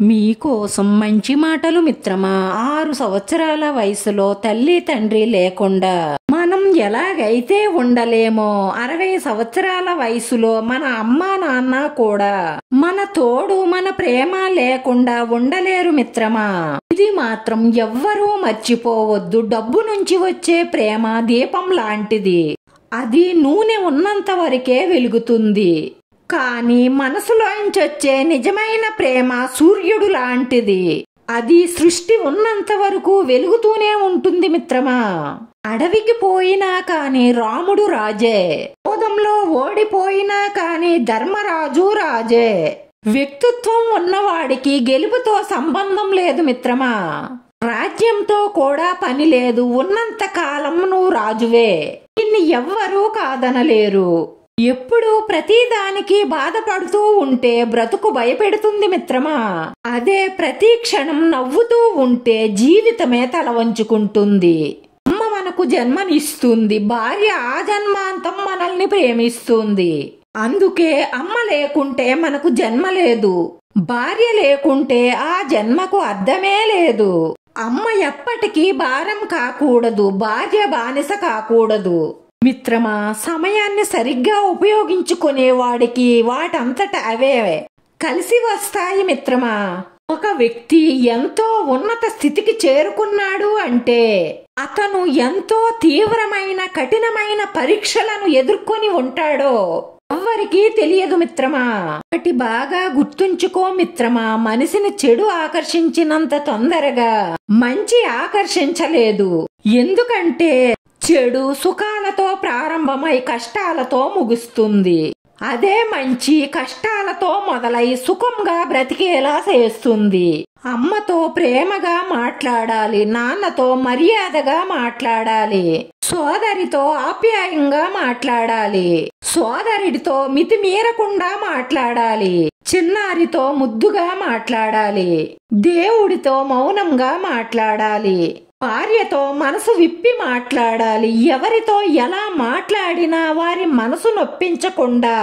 మీకోసం మంచి మాటలు మిత్రమా ఆరు సంవత్సరాల వయసులో తల్లి తండ్రి లేకుండా మనం ఎలాగైతే ఉండలేమో అరవై సంవత్సరాల వయసులో మన అమ్మా నాన్న కూడా మన తోడు మన ప్రేమ లేకుండా ఉండలేరు మిత్రమా ఇది మాత్రం ఎవ్వరూ మర్చిపోవద్దు డబ్బు నుంచి వచ్చే ప్రేమ దీపం లాంటిది అది నూనె ఉన్నంత వరకే వెలుగుతుంది కానీ మనసులోంచి వచ్చే నిజమైన ప్రేమ సూర్యుడు లాంటిది అది సృష్టి ఉన్నంత వరకు వెలుగుతూనే ఉంటుంది మిత్రమా అడవికి పోయినా కాని రాముడు రాజే బోధంలో ఓడిపోయినా కాని ధర్మరాజు రాజే వ్యక్తిత్వం ఉన్నవాడికి గెలుపుతో సంబంధం లేదు మిత్రమా రాజ్యంతో కూడా పని లేదు ఉన్నంత కాలం నువ్వు రాజువే నిన్ను ఎవ్వరూ కాదనలేరు ఎప్పుడు ప్రతిదానికి బాధపడుతూ ఉంటే బ్రతుకు భయపెడుతుంది మిత్రమా అదే ప్రతి క్షణం నవ్వుతూ ఉంటే జీవితమే తల వంచుకుంటుంది అమ్మ మనకు జన్మనిస్తుంది భార్య ఆ జన్మాంతం మనల్ని ప్రేమిస్తుంది అందుకే అమ్మ లేకుంటే మనకు జన్మ లేదు భార్య లేకుంటే ఆ జన్మకు అర్థమే లేదు అమ్మ ఎప్పటికీ భారం కాకూడదు భార్య బానిస కాకూడదు మిత్రమా సమయాన్ని సరిగ్గా ఉపయోగించుకునే వాడికి వాటంతట అవే కలిసి వస్తాయి మిత్రమా ఒక వ్యక్తి ఎంతో ఉన్నత స్థితికి చేరుకున్నాడు అంటే అతను ఎంతో తీవ్రమైన కఠినమైన పరీక్షలను ఎదుర్కొని ఉంటాడో ఎవ్వరికీ తెలియదు మిత్రమా ఒకటి బాగా గుర్తుంచుకో మిత్రమా మనిషిని చెడు ఆకర్షించినంత తొందరగా మంచి ఆకర్షించలేదు ఎందుకంటే చెడు సుఖాలతో ప్రారంభమై కష్టాలతో ముగుస్తుంది అదే మంచి కష్టాలతో మొదలై సుఖంగా బ్రతికేలా చేస్తుంది అమ్మతో ప్రేమగా మాట్లాడాలి నాన్నతో మర్యాదగా మాట్లాడాలి సోదరితో ఆప్యాయంగా మాట్లాడాలి సోదరుడితో మితిమీరకుండా మాట్లాడాలి చిన్నారితో ముద్దుగా మాట్లాడాలి దేవుడితో మౌనంగా మాట్లాడాలి భార్యతో మనసు విప్పి మాట్లాడాలి ఎవరితో ఎలా మాట్లాడినా వారి మనసు నొప్పించకుండా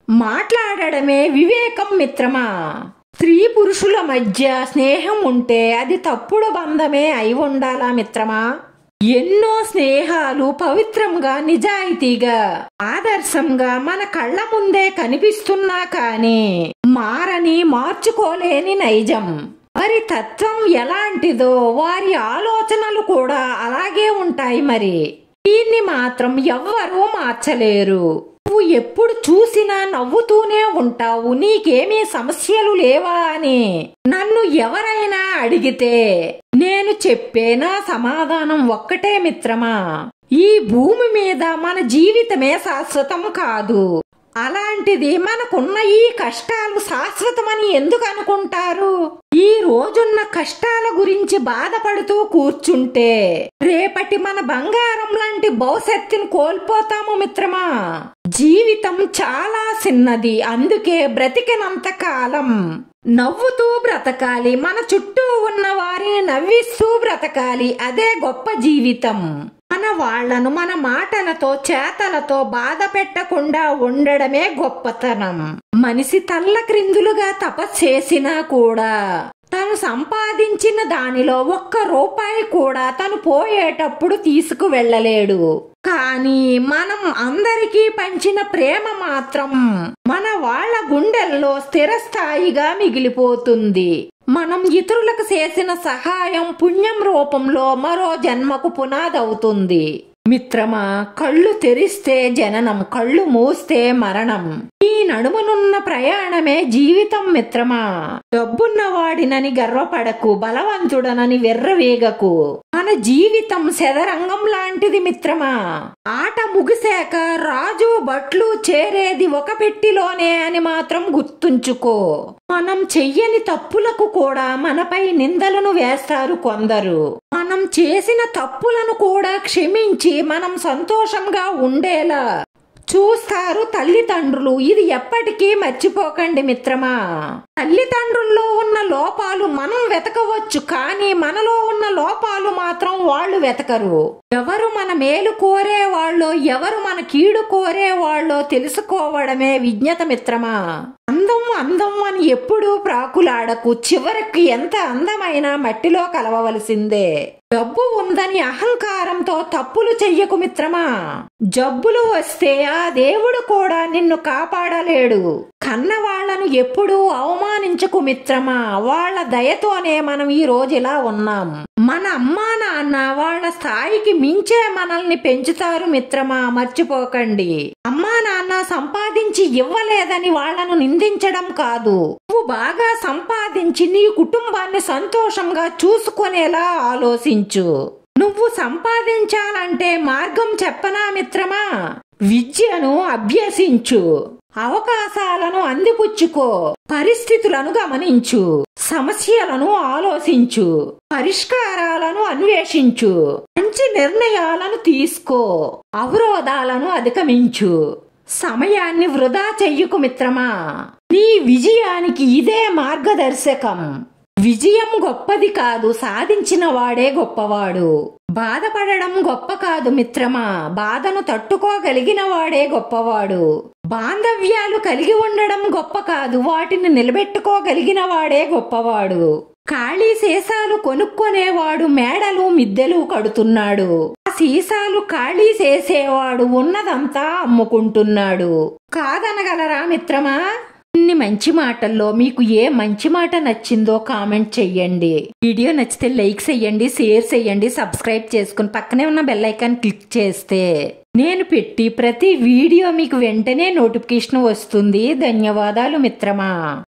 మాట్లాడడమే వివేకం మిత్రమా స్త్రీ పురుషుల మధ్య స్నేహం ఉంటే అది తప్పుడు బంధమే అయి ఉండాలా మిత్రమా ఎన్నో స్నేహాలు పవిత్రంగా నిజాయితీగా ఆదర్శంగా మన కళ్ళ ముందే కనిపిస్తున్నా కాని మారని మార్చుకోలేని నైజం వారి తత్వం ఎలాంటిదో వారి ఆలోచనలు కూడా అలాగే ఉంటాయి మరి దీన్ని మాత్రం ఎవ్వరూ మార్చలేరు నువ్వు ఎప్పుడు చూసినా నవ్వుతూనే ఉంటావు నీకేమీ సమస్యలు లేవా అని నన్ను ఎవరైనా అడిగితే నేను చెప్పేనా సమాధానం ఒక్కటే మిత్రమా ఈ భూమి మీద మన జీవితమే శాశ్వతం కాదు అలాంటిది మనకున్న ఈ కష్టాలు శాశ్వతమని ఎందుకు అనుకుంటారు ఈ రోజున్న కష్టాల గురించి బాధపడుతూ కూర్చుంటే రేపటి మన బంగారం లాంటి భవిష్యత్తును కోల్పోతాము మిత్రమా జీవితం చాలా చిన్నది అందుకే బ్రతికినంత కాలం నవ్వుతూ బ్రతకాలి మన చుట్టూ ఉన్న వారిని నవ్విస్తూ బ్రతకాలి అదే గొప్ప జీవితం మన వాళ్లను మన మాటలతో చేతలతో బాధ పెట్టకుండా ఉండడమే గొప్పతనం మనిషి తల్ల క్రిందులుగా తపస్సేసినా కూడా తను సంపాదించిన దానిలో ఒక్క రూపాయి కూడా తను పోయేటప్పుడు తీసుకువెళ్ళలేడు కానీ మనం అందరికీ పంచిన ప్రేమ మాత్రం మన వాళ్ళ గుండెల్లో స్థిరస్థాయిగా మిగిలిపోతుంది మనం ఇతరులకు చేసిన సహాయం పుణ్యం రూపంలో మరో జన్మకు పునాదవుతుంది మిత్రమా కళ్ళు తెరిస్తే జననం కళ్ళు మూస్తే మరణం ఈ నడుమనున్న ప్రయాణమే జీవితం మిత్రమా డబ్బున్నవాడినని గర్వపడకు బలవంతుడనని వెర్రవేగకు మన జీవితం శదరంగం లాంటిది మిత్రమా ఆట ముగిశాక రాజు బట్లు చేరేది ఒక పెట్టిలోనే అని మాత్రం గుర్తుంచుకో మనం చెయ్యని తప్పులకు కూడా మనపై నిందలను వేస్తారు కొందరు మనం చేసిన తప్పులను కూడా క్షమించి మనం సంతోషంగా ఉండేలా చూస్తారు తల్లిదండ్రులు ఇది ఎప్పటికీ మర్చిపోకండి మిత్రమా తల్లిదండ్రుల్లో ఉన్న లోపాలు మనం వెతకవచ్చు కానీ మనలో ఉన్న లోపాలు మాత్రం వాళ్ళు వెతకరు ఎవరు మన మేలు కోరేవాళ్ళో ఎవరు మన కీడు కోరేవాళ్ళో తెలుసుకోవడమే విజ్ఞత మిత్రమా అందం అందం అని ఎప్పుడూ ప్రాకులాడకు చివరికి ఎంత అందమైన మట్టిలో కలవవలసిందే డబ్బు ఉందని అహంకారంతో తప్పులు చెయ్యకు మిత్రమా జబ్బులు వస్తే ఆ దేవుడు కూడా నిన్ను కాపాడలేడు కన్న వాళ్లను ఎప్పుడూ అవమానించకు మిత్రమా వాళ్ళ దయతోనే మనం ఈ రోజు ఇలా ఉన్నాం మన అమ్మా నాన్న వాళ్ళ స్థాయికి మించే మనల్ని పెంచుతారు మిత్రమా మర్చిపోకండి అమ్మా నాన్న సంపాదించి ఇవ్వలేదని వాళ్లను నిందించడం కాదు నువ్వు బాగా సంపాదించి నీ కుటుంబాన్ని సంతోషంగా చూసుకునేలా ఆలోచించు నువ్వు సంపాదించాలంటే మార్గం చెప్పనా మిత్రమా విద్యను అభ్యసించు అవకాశాలను అందిపుచ్చుకో పరిస్థితులను గమనించు సమస్యలను ఆలోచించు పరిష్కారాలను అన్వేషించు మంచి నిర్ణయాలను తీసుకో అవరోధాలను అధిగమించు సమయాన్ని వృధా చెయ్యకు మిత్రమా నీ విజయానికి ఇదే మార్గదర్శకం విజయం గొప్పది కాదు సాధించిన వాడే గొప్పవాడు బాధపడడం గొప్ప కాదు మిత్రమా బాధను తట్టుకోగలిగిన వాడే గొప్పవాడు బాంధవ్యాలు కలిగి ఉండడం గొప్ప కాదు వాటిని నిలబెట్టుకోగలిగిన వాడే గొప్పవాడు ఖాళీ సీసాలు కొనుక్కునేవాడు మేడలు మిద్దెలు కడుతున్నాడు ఆ సీసాలు ఖాళీ చేసేవాడు ఉన్నదంతా అమ్ముకుంటున్నాడు కాదనగలరా మిత్రమా ఇన్ని మంచి మాటల్లో మీకు ఏ మంచి మాట నచ్చిందో కామెంట్ చెయ్యండి వీడియో నచ్చితే లైక్ చెయ్యండి షేర్ చెయ్యండి సబ్స్క్రైబ్ చేసుకుని పక్కనే ఉన్న బెల్ ఐకాన్ క్లిక్ చేస్తే నేను పెట్టి ప్రతి వీడియో మీకు వెంటనే నోటిఫికేషన్ వస్తుంది ధన్యవాదాలు మిత్రమా